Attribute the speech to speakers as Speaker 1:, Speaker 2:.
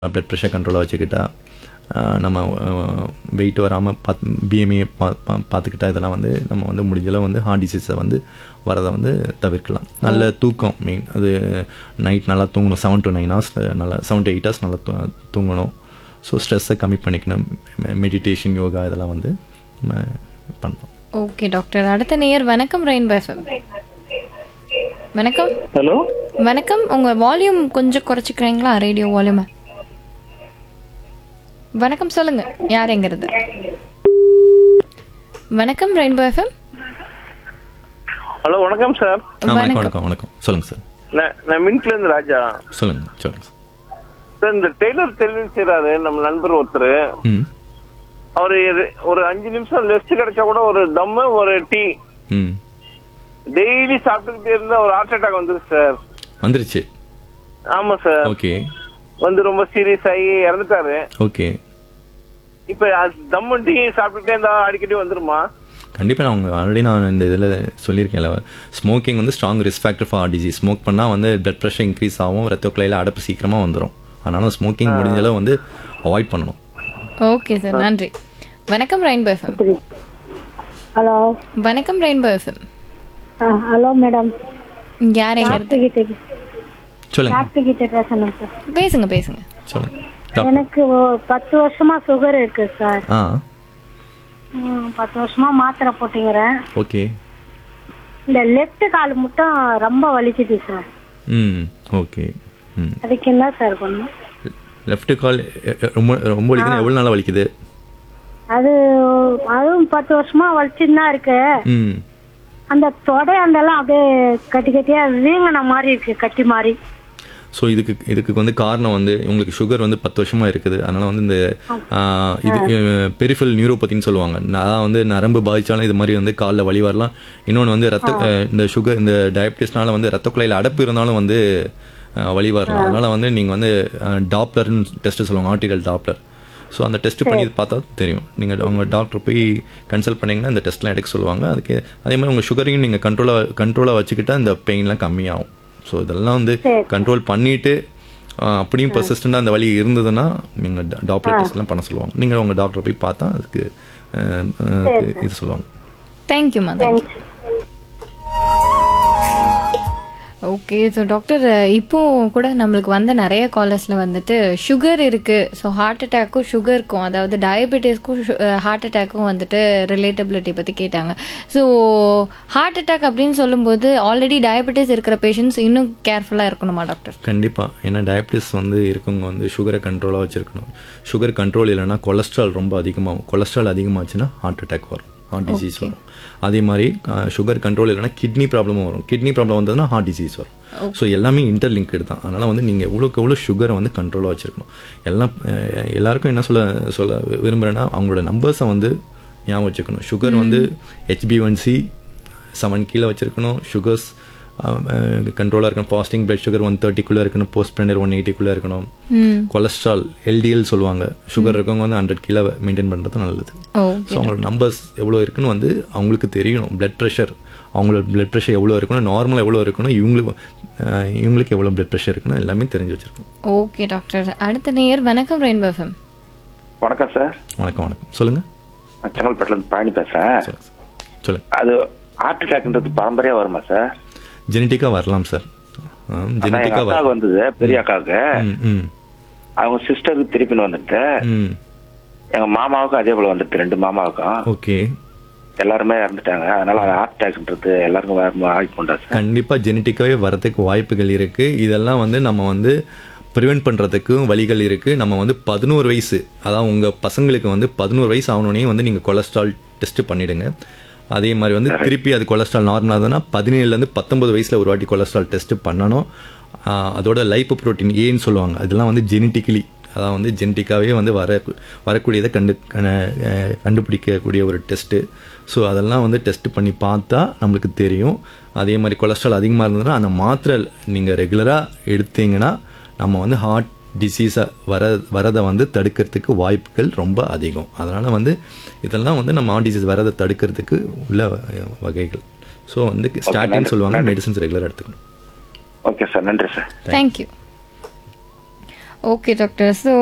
Speaker 1: blood pressure கண்ட்ரோலாக வச்சுக்கிட்டா ஆஹ் நம்ம வெயிட் வராமல் பாத் பிஎம்ஏ பா பா பார்த்துக்கிட்டா இதெல்லாம் வந்து நம்ம வந்து முடிஞ்சளவு வந்து ஹார்ட் டிசீஸை வந்து வரதை வந்து தவிர்க்கலாம் நல்ல தூக்கம் மெயின் அது நைட் நல்லா தூங்கணும் செவன் டு நைன் ஹவர்ஸ் நல்லா செவன் டு எயிட் ஹவர்ஸ் நல்லா தூ தூங்கணும் ஸோ ஸ்ட்ரெஸ்ஸை கம்மி பண்ணிக்கணும் மெடிடேஷன் யோகா இதெல்லாம் வந்து நம்ம பண்ணணும்
Speaker 2: ஓகே டாக்டர் அடுத்த நேயர் வணக்கம் ரெயின்போ எஃப்எம் வணக்கம்
Speaker 3: ஹலோ
Speaker 2: வணக்கம் உங்க வால்யூம் கொஞ்சம் குறைச்சிக்கிறீங்களா ரேடியோ வால்யூமை வணக்கம் சொல்லுங்க யார் எங்கிறது வணக்கம் ரெயின்போ எஃப்எம்
Speaker 3: ஹலோ வணக்கம் சார்
Speaker 1: ஆ வணக்கம் வணக்கம் வணக்கம் சொல்லுங்கள் சார்
Speaker 3: நான் நான் மின்ட்ல இருந்து ராஜா
Speaker 1: சொல்லுங்கள் சொல்லுங்கள் சார்
Speaker 3: சார் இந்த டெய்லர் டெலிவரி செய்யறாரு நம்ம நண்பர் ஒருத்தர்
Speaker 1: ம்
Speaker 3: அவரு இது- ஒரு அஞ்சு நிமிஷம் லெஸ்ட் கிடைச்சா கூட ஒரு தம்மு ஒரு டீ
Speaker 1: ம்
Speaker 3: டெய்லி சாப்பிட்டுக்கிட்டே இருந்தா ஒரு ஹார்ட் அட்டாக் வந்துருக்கு சார்
Speaker 1: வந்துருச்சு
Speaker 3: ஆமா சார்
Speaker 1: ஓகே
Speaker 3: வந்து ரொம்ப சீரியஸ் ஆகி இறந்துட்டாரு
Speaker 1: ஓகே
Speaker 3: இப்ப அது தம்மு டீ சாப்பிட்டுக்கிட்டே இருந்தா அடிக்கடி வந்துருமா
Speaker 1: கண்டிப்பாக நான் அவங்க ஆல்ரெடி நான் இந்த இதில் சொல்லியிருக்கேன்ல ஸ்மோக்கிங் வந்து strong risk factor for disease smoke பண்ணால் வந்து பிளட் ப்ரெஷர் இன்க்ரீஸ் ஆகும் ரத்த குழாயில் அடப்பு சீக்கிரமாக வந்துடும் அதனால ஸ்மோக்கிங் முடிஞ்ச அளவு வந்து அவாய்ட் பண்ணணும்
Speaker 2: ஓகே சார் நன்றி வணக்கம் ரெயின்போ எஃப்எம்
Speaker 4: ஹலோ
Speaker 2: வணக்கம் ரெயின்போ எஃப்எம்
Speaker 4: ஹலோ மேடம்
Speaker 2: யார் எங்கிறது
Speaker 4: டாக்டர் கிட்ட
Speaker 1: சொல்லுங்க
Speaker 4: டாக்டர் கிட்ட பேசணும் சார்
Speaker 2: பேசுங்க பேசுங்க
Speaker 1: சொல்லுங்க டாக்டர்
Speaker 4: எனக்கு ஒரு பத்து வருஷமா சுகர் இருக்கு சார்
Speaker 1: ஆ
Speaker 4: ம், பத்து வருஷமா மாத்திரை போட்டுங்கிறேன்
Speaker 1: ஓகே
Speaker 4: இந்த லெஃப்ட் கால் மட்டும் ரொம்ப வலிக்குது சார்
Speaker 1: ம் ஓகே ம்
Speaker 4: அதுக்கு என்ன சார் பண்ணும்
Speaker 1: லெஃப்ட் கால் ரொம்ப ரொம்ப வலிக்குது எவ்வளோ நாளாக வலிக்குது
Speaker 4: அது அதுவும் பத்து வருஷமா வலிச்சுன்னு தான் இருக்கு
Speaker 1: ம்
Speaker 4: அந்த தொடை அந்தெல்லாம் அப்படியே கட்டி கட்டியா வீங்கின மாதிரி இருக்கு கட்டி மாதிரி
Speaker 1: ஸோ இதுக்கு இதுக்கு வந்து காரணம் வந்து உங்களுக்கு சுகர் வந்து பத்து வருஷமா இருக்குது அதனால வந்து இந்த ஆஹ், இது பெரிஃபல் நியூரோபதின்னு சொல்லுவாங்க நான் வந்து நரம்பு பாதிச்சாலும் இது மாதிரி வந்து காலில் வலி வரலாம் இன்னொன்று வந்து ரத்த அஹ், இந்த சுகர் இந்த டயபிட்டிஸ்னால வந்து ரத்த குழாயில் அடப்பு இருந்தாலும் வந்து அஹ், வலி வரலாம் அதனால வந்து நீங்கள் வந்து டாப்லர்னு டெஸ்ட் சொல்லுவாங்க ஆர்டிகல் டாப்லர் ஸோ அந்த டெஸ்ட் பண்ணி பார்த்தா தெரியும் நீங்கள் உங்கள் டாக்டர் போய் கன்சல்ட் பண்ணீங்கன்னா இந்த டெஸ்ட்லாம் எடுக்க சொல்லுவாங்க அதுக்கு அதே மாதிரி உங்கள் சுகரையும் நீங்கள் கண்ட்ரோலாக கண்ட்ரோலாக வச்சுக்கிட்டா இந்த பெயின்லாம் கம்மியாகும் ஸோ இதெல்லாம் வந்து கண்ட்ரோல் பண்ணிட்டு ஆஹ், அப்படியும் பர்சிஸ்டண்டாக அந்த வலி இருந்ததுன்னா நீங்கள் டாக்டர் டெஸ்ட்லாம் பண்ண சொல்லுவாங்க நீங்கள் உங்கள் டாக்டர் போய் பார்த்தா அதுக்கு ஆஹ், ஆஹ், இது சொல்லுவாங்க
Speaker 2: thank you ma'am okay so doctor இப்போ கூட நம்மளுக்கு வந்த நிறைய காலர்ஸில் வந்துட்டு சுகர் இருக்குது ஸோ ஹார்ட் அட்டாக்கும் சுகருக்கும் அதாவது டயபெட்டிஸ்க்கும் ஹார்ட் அட்டாக்கும் வந்துட்டு ரிலேட்டபிலிட்டி பற்றி கேட்டாங்க ஸோ ஹார்ட் அட்டாக் அப்படின்னு சொல்லும்போது ஆல்ரெடி டயபெட்டிஸ் இருக்கிற பேஷண்ட்ஸ் இன்னும் கேர்ஃபுல்லாக இருக்கணுமா டாக்டர்
Speaker 1: கண்டிப்பாக ஏன்னா டயபிட்டிஸ் வந்து இருக்கவங்க வந்து சுகரை கண்ட்ரோலாக வச்சுருக்கணும் சுகர் கண்ட்ரோல் இல்லைன்னா கொலஸ்ட்ரால் ரொம்ப அதிகமாகும் கொலஸ்ட்ரால் அதிகமாச்சுன்னா ஹார்ட் அட்டாக் வரும் ஹார்ட் டிசீஸ் வரும் அதே மாதிரி சுகர் கண்ட்ரோல் இல்லைன்னா கிட்னி ப்ராப்ளமும் வரும் கிட்னி ப்ராப்ளம் வந்ததுன்னா ஹார்ட் டிசீஸ் வரும் ஸோ எல்லாமே இன்டர்லிங்க்டு தான் அதனால் வந்து நீங்கள் எவ்வளோக்கு எவ்வளோ சுகரை வந்து கண்ட்ரோலாக வச்சுருக்கணும் எல்லாம் அஹ், எல்லாருக்கும் என்ன சொல்ல சொல்ல விரும்புகிறேன்னா அவங்களோட நம்பர்ஸை வந்து ஞாபகம் வச்சுக்கணும் சுகர் வந்து ஹெச்பிஒன்சி செவன் கீழே வச்சுருக்கணும் சுகர்ஸ் கண்ட்ரோலாக இருக்கணும் ஃபாஸ்டிங் பிளட் சுகர் ஒன் தேர்ட்டிக்குள்ளே இருக்கணும் போஸ்ட் ப்ரெண்டர் ஒன் எயிட்டிக்குள்ளே இருக்கணும் கொலஸ்ட்ரால் எல்டிஎல் சொல்லுவாங்க சுகர் இருக்கவங்க வந்து ஹண்ட்ரட் கிலோ மெயின்டைன் பண்ணுறது நல்லது
Speaker 2: ஓ
Speaker 1: ஸோ அவங்களோட நம்பர்ஸ் எவ்வளோ இருக்குன்னு வந்து அவங்களுக்கு தெரியணும் பிளட் ப்ரெஷர் அவங்களோட பிளட் ப்ரெஷர் எவ்வளோ இருக்கணும் நார்மல் எவ்வளோ இருக்கணும் இவங்களுக்கு அஹ், இவங்களுக்கு எவ்வளோ பிளட் ப்ரெஷர் இருக்கணும் எல்லாமே தெரிஞ்சு வச்சிருக்கணும்
Speaker 2: ஓகே டாக்டர் அடுத்த நேயர் வணக்கம் ரெயின்போ எஃப்எம்
Speaker 5: வணக்கம் சார்
Speaker 1: வணக்கம் வணக்கம் சொல்லுங்கள்
Speaker 5: நான் செங்கல்பட்டுல இருந்து பழனி பேசுறேன்
Speaker 1: சொல்லுங்கள் சொல்லுங்கள்
Speaker 5: அது ஹார்ட் அட்டாக்ன்றது பரம்பரையா வருமா சார்
Speaker 1: ஜெனட்டிக்காக வரலாம் சார்
Speaker 5: அதான் எங்க
Speaker 1: ஜெனட்டிக்காக
Speaker 5: அக்காவுக்கு
Speaker 1: வரலாம்
Speaker 5: வந்தது பெரிய அக்காவுக்கு
Speaker 1: ம் ம்
Speaker 5: அவங்க சிஸ்டருக்கு திருப்பின்னு வந்துட்டு
Speaker 1: ம்
Speaker 5: எங்க மாமாவுக்கும் அதே போல வந்துட்டு ரெண்டு மாமாவுக்கும்
Speaker 1: ஓகே
Speaker 5: எல்லாருமே இறந்துட்டாங்க அதனால ஹார்ட் அட்டாக்ன்றது எல்லாருக்கும் வர வாய்ப்பு உண்டா சார்
Speaker 1: கண்டிப்பாக ஜெனட்டிக்காகவே வரதுக்கு வாய்ப்புகள் இருக்குது இதெல்லாம் வந்து நம்ம வந்து ப்ரிவெண்ட் பண்ணுறதுக்கும் வழிகள் இருக்குது நம்ம வந்து பதினோரு வயசு அதான் உங்கள் பசங்களுக்கு வந்து பதினோரு வயசு ஆகணுன்னே வந்து நீங்கள் கொலஸ்ட்ரால் டெஸ்ட் பண்ணிவிடுங்க அதே மாதிரி வந்து திருப்பி அது கொலஸ்ட்ரால் நார்மலாக இருந்ததுன்னா பதினேழுலேருந்து பத்தொம்பது வயசில் ஒரு வாட்டி கொலஸ்ட்ரால் டெஸ்ட் பண்ணணும் ஆஹ் அதோட லைப்போ புரோட்டீன் ஏன்னு சொல்லுவாங்க அதெல்லாம் வந்து ஜெனட்டிக்கலி அதான் வந்து ஜெனட்டிக்காகவே வந்து வர வரக்கூடியதை கண்டு கண- அஹ் கண்டுபிடிக்கக்கூடிய ஒரு டெஸ்ட்டு ஸோ அதெல்லாம் வந்து டெஸ்ட் பண்ணி பார்த்தா நம்மளுக்கு தெரியும் அதே மாதிரி கொலஸ்ட்ரால் அதிகமாக இருந்ததுன்னா அந்த மாத்திரை நீங்கள் ரெகுலராக எடுத்தீங்கன்னா நம்ம வந்து ஹார்ட் டிசீஸை வர வரதை வந்து தடுக்கிறதுக்கு வாய்ப்புகள் ரொம்ப அதிகம் அதனால் வந்து இதெல்லாம் வந்து நம்ம ஹார்ட் டிசீஸ் வரதை தடுக்கிறதுக்கு உள்ள வ- வகைகள் ஸோ வந்து ஸ்டார்டிங் சொல்லுவாங்க மெடிசன்ஸ் ரெகுலராக எடுத்துக்கணும்
Speaker 5: ஓகே சார் நன்றி sir
Speaker 2: thank you okay doctor so